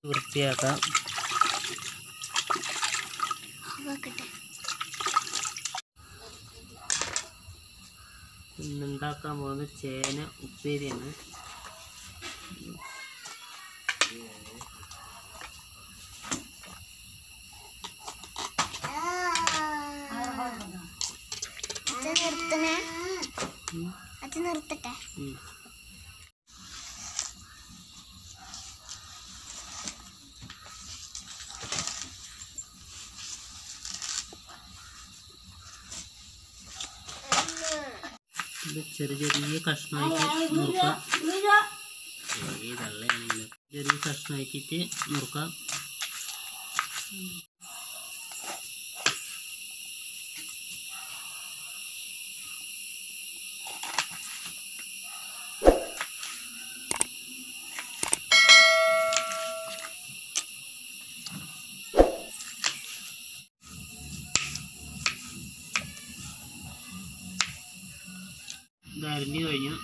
വൃത്തിയാക്കാം വെക്കട്ടെ ഇന്നുണ്ടാക്കാൻ പോകുന്നത് ചേന ഉപ്പേരിയാണ് അച്ഛൻ നിർത്തണേ ഉം. അച്ഛൻ നിർത്തട്ടെ ഉം. ഇത് ചെറിയ ചെറിയ കഷ്ണമായിട്ട് നുറുക്കാം ചെറിയ തള്ളയാണല്ലോ ചെറിയ കഷ്ണമാക്കിയിട്ട് നുറുക്കാം ഇത് അരിഞ്ഞു കഴിഞ്ഞു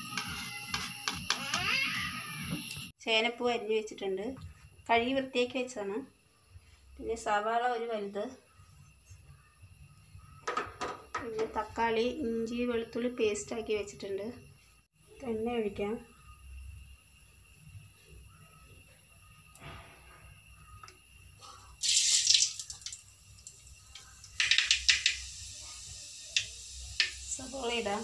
ചേനപ്പൂ അരിഞ്ഞ് വെച്ചിട്ടുണ്ട് കഴുകി വൃത്തിയാക്കി വെച്ചതാണ് പിന്നെ സവാള ഒരു വലുത് പിന്നെ തക്കാളി ഇഞ്ചി വെളുത്തുള്ളി പേസ്റ്റാക്കി വെച്ചിട്ടുണ്ട് എണ്ണ ഒഴിക്കാം സവാള ഇടാം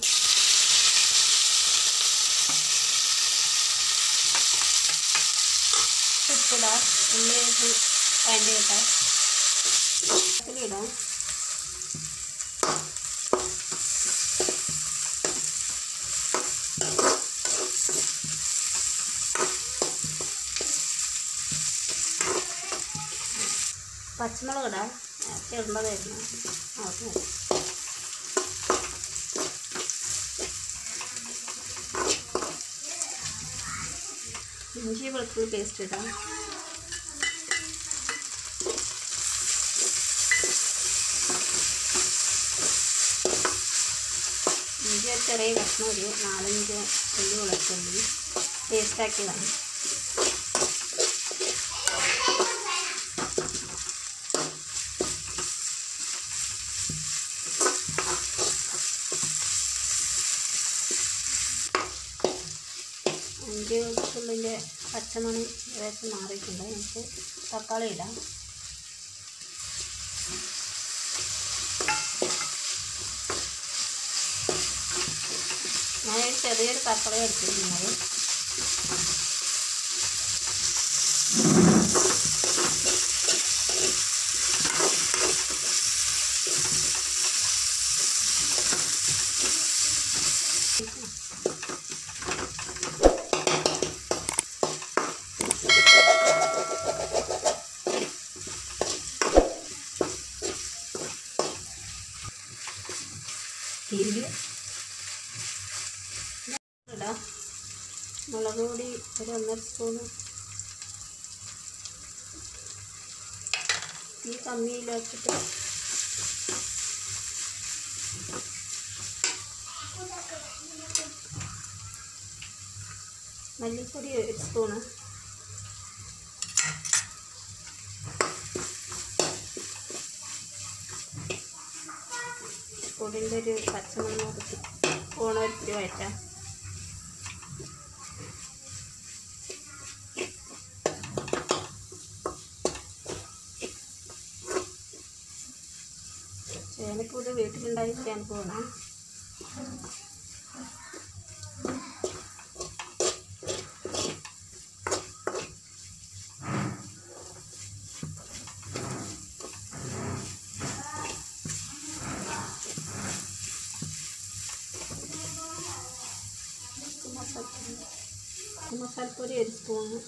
ഉപ്പിടാം ഉള്ളി അതിൻ്റെ ഇട്ടാം ഇടാം പച്ചമുളക് ഇടാം നേരത്തെ ഇടേണ്ടതായിരുന്നു ഓക്കെ ഇഞ്ചി വെളുത്തുള്ളി പേസ്റ്റ് ഇടാം ഇഞ്ചി ഒരു ചെറിയ കഷ്ണം ഒരു നാലഞ്ച് ഉള്ളി വെളുത്തുള്ളി പേസ്റ്റാക്കിയതാണ് ഇഞ്ചി വെളുത്തുള്ളിൻ്റെ പച്ചമണം ഏകദേശം മാറിയിട്ടുണ്ട് നമുക്ക് തക്കാളി ഇടാം ഞാനൊരു ചെറിയൊരു തക്കാളി എടുത്തിരുന്നത് തിരികെ ഇടാം മുളക് പൊടി ഒരു ഒന്നര സ്പൂണ് തീ കമ്മിയിലാക്കിയിട്ട് മല്ലിപ്പൊടി ഒരു സ്പൂണ് പൊടിൻ്റെ ഒരു പച്ചമണം നോക്കി ഓണൊരിത്തിരി വയറ്റാം ചേനപ്പൂട് വീട്ടിലുണ്ടായി ചേനപ്പൂണ് മസാലപ്പൊടി മസാലപ്പൊടി ഒരു സ്പൂണ്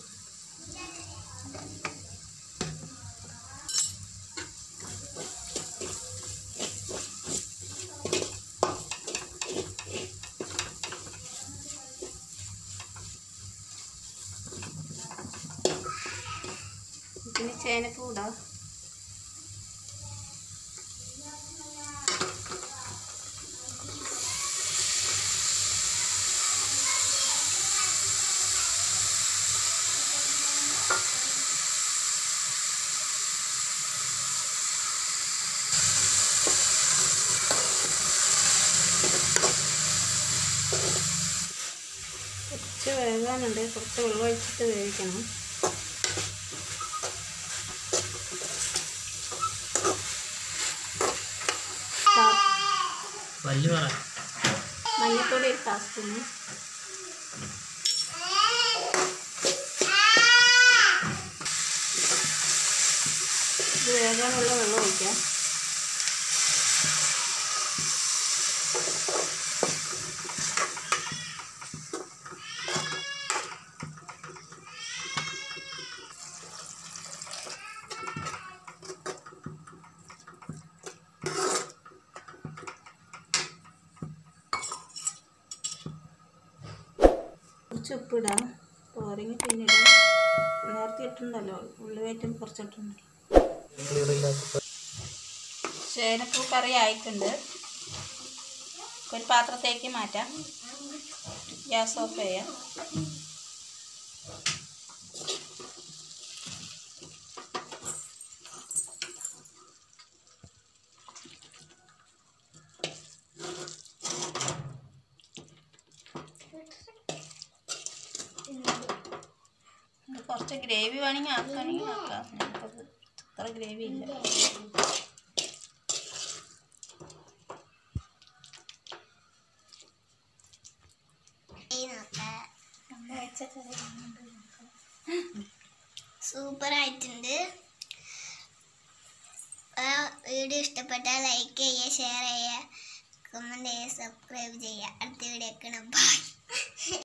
പിന്നെ ചേനപ്പൂട കുറച്ച് വേകാനുണ്ട് കുറച്ച് വെള്ളം ഒഴിച്ചിട്ട് വേവിക്കണം കാ- വലിയ പറ മഞ്ഞൾപ്പൊടി ഒരു കാൽ സ്പൂണ് ഇത് വേകാനുള്ള വെള്ളം ഒഴിക്കാം കുറച്ച് ഉപ്പിടാം പോരെങ്കിൽ പിന്നെ ഇടാം നേരത്തെ ഇട്ടിട്ടുണ്ടല്ലോ ഉള്ളി വയറ്റും കുറച്ച് ഇട്ടിട്ടുണ്ട് ചേനപ്പൂ കറി ആയിട്ടുണ്ട് ഒരു പാത്രത്തേക്ക് മാറ്റാം ഗ്യാസ് ഓഫ് ചെയ്യാം ഇത് കുറച്ച് ഗ്രേവി വേണമെങ്കിൽ ആക്കുകയാണെങ്കിൽ ആക്കാം ഞങ്ങൾക്കത് അത്ര ഗ്രേവി ഇല്ല സൂപ്പർ ആയിട്ടുണ്ട് ആ വീഡിയോ ഇഷ്ടപ്പെട്ടാൽ ലൈക്ക് ചെയ്യുക ഷെയർ ചെയ്യുക കമൻറ്റ് ചെയ്യുക സബ്സ്ക്രൈബ് ചെയ്യുക അടുത്ത വീഡിയോ കാണാം ബൈ